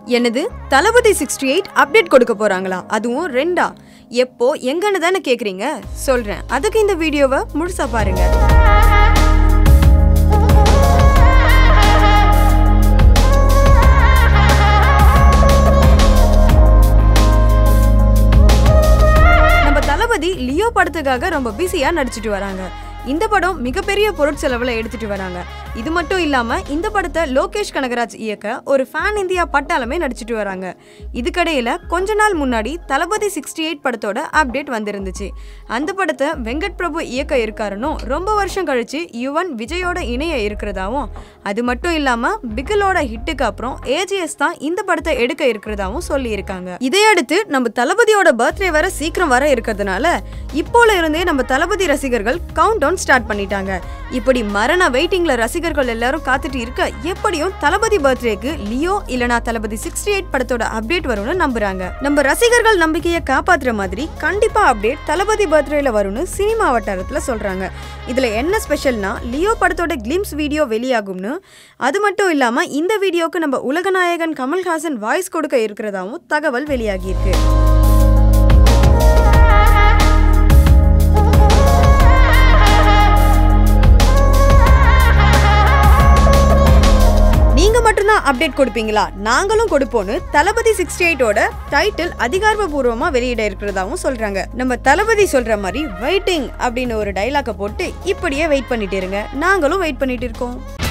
என்னது தளபதி sixty eight update கொடுக்க போறாங்களா அதுவும் ரெண்டா எப்போ எங்கன்னு தானே கேக்குறீங்க சொல்றேன் அதுக்கு இந்த வீடியோவை முழுசா பாருங்க நம்ம தளபதி லியோ படத்துக்காக ரொம்ப பிஸியா நடிச்சிட்டு வராங்க இந்த படம் மிகப்பெரிய பொருட்செலவுல எடுத்துட்டு வராங்க இது மட்டும் இல்லாம இந்த படத்தை லோகேஷ் கனகராஜ் இயக்க ஒரு ஃபேன் இந்தியா பட்டாளமே நடிச்சிட்டு வராங்க இதுக்கடையில கொஞ்ச நாள் முன்னாடி தளபதி சிக்ஸ்டி எயிட் படத்தோட அப்டேட் வந்திருந்துச்சு அந்த படத்தை வெங்கட் பிரபு இயக்க இருக்காருன்னு ரொம்ப வருஷம் கழிச்சு யுவன் விஜயோட இணைய இருக்கிறதாவும் அது மட்டும் இல்லாம பிகிலோட ஹிட்டுக்கு அப்புறம் ஏஜிஎஸ் தான் இந்த படத்தை எடுக்க இருக்கிறதாவும் சொல்லியிருக்காங்க இதையடுத்து நம்ம தளபதியோட பர்த்டே வர சீக்கிரம் வர இருக்கிறதுனால இப்போல இருந்தே நம்ம தளபதி ரசிகர்கள் கவுண்ட் டவுன் ஸ்டார்ட் பண்ணிட்டாங்க இப்படி மரண வெயிட்டிங்ல ரசிகர்கள் எல்லாரும் காத்துட்டு இருக்க எப்படியும் தளபதி பர்த்டேக்கு லியோ இல்லனா தளபதி சிக்ஸ்டி எயிட் படத்தோட அப்டேட் வரும்னு நம்புறாங்க நம்ம ரசிகர்கள் நம்பிக்கையை காப்பாத்துற மாதிரி கண்டிப்பா அப்டேட் தளபதி பர்த்டேல வரும்னு சினிமா வட்டாரத்துல சொல்றாங்க இதுல என்ன ஸ்பெஷல்னா லியோ படத்தோட கிளிம்ஸ் வீடியோ வெளியாகும்னு அது மட்டும் இல்லாம இந்த வீடியோக்கு நம்ம உலகநாயகன் கமல்ஹாசன் வாய்ஸ் கொடுக்க இருக்கிறதாவும் தகவல் வெளியாகி இருக்கு நீங்க மட்டும்தான் அப்டேட் கொடுப்பீங்களா நாங்களும் கொடுப்போம்னு தளபதி சிக்ஸ்டி எயிட்டோட டைட்டில் அதிகாரப்பூர்வமா வெளியிட இருக்கிறதாவும் சொல்றாங்க நம்ம தளபதி சொல்ற மாதிரி வெயிட்டிங் அப்படின்னு ஒரு டைலாக்க போட்டு இப்படியே வெயிட் பண்ணிட்டு இருங்க நாங்களும் வெயிட் பண்ணிட்டு இருக்கோம்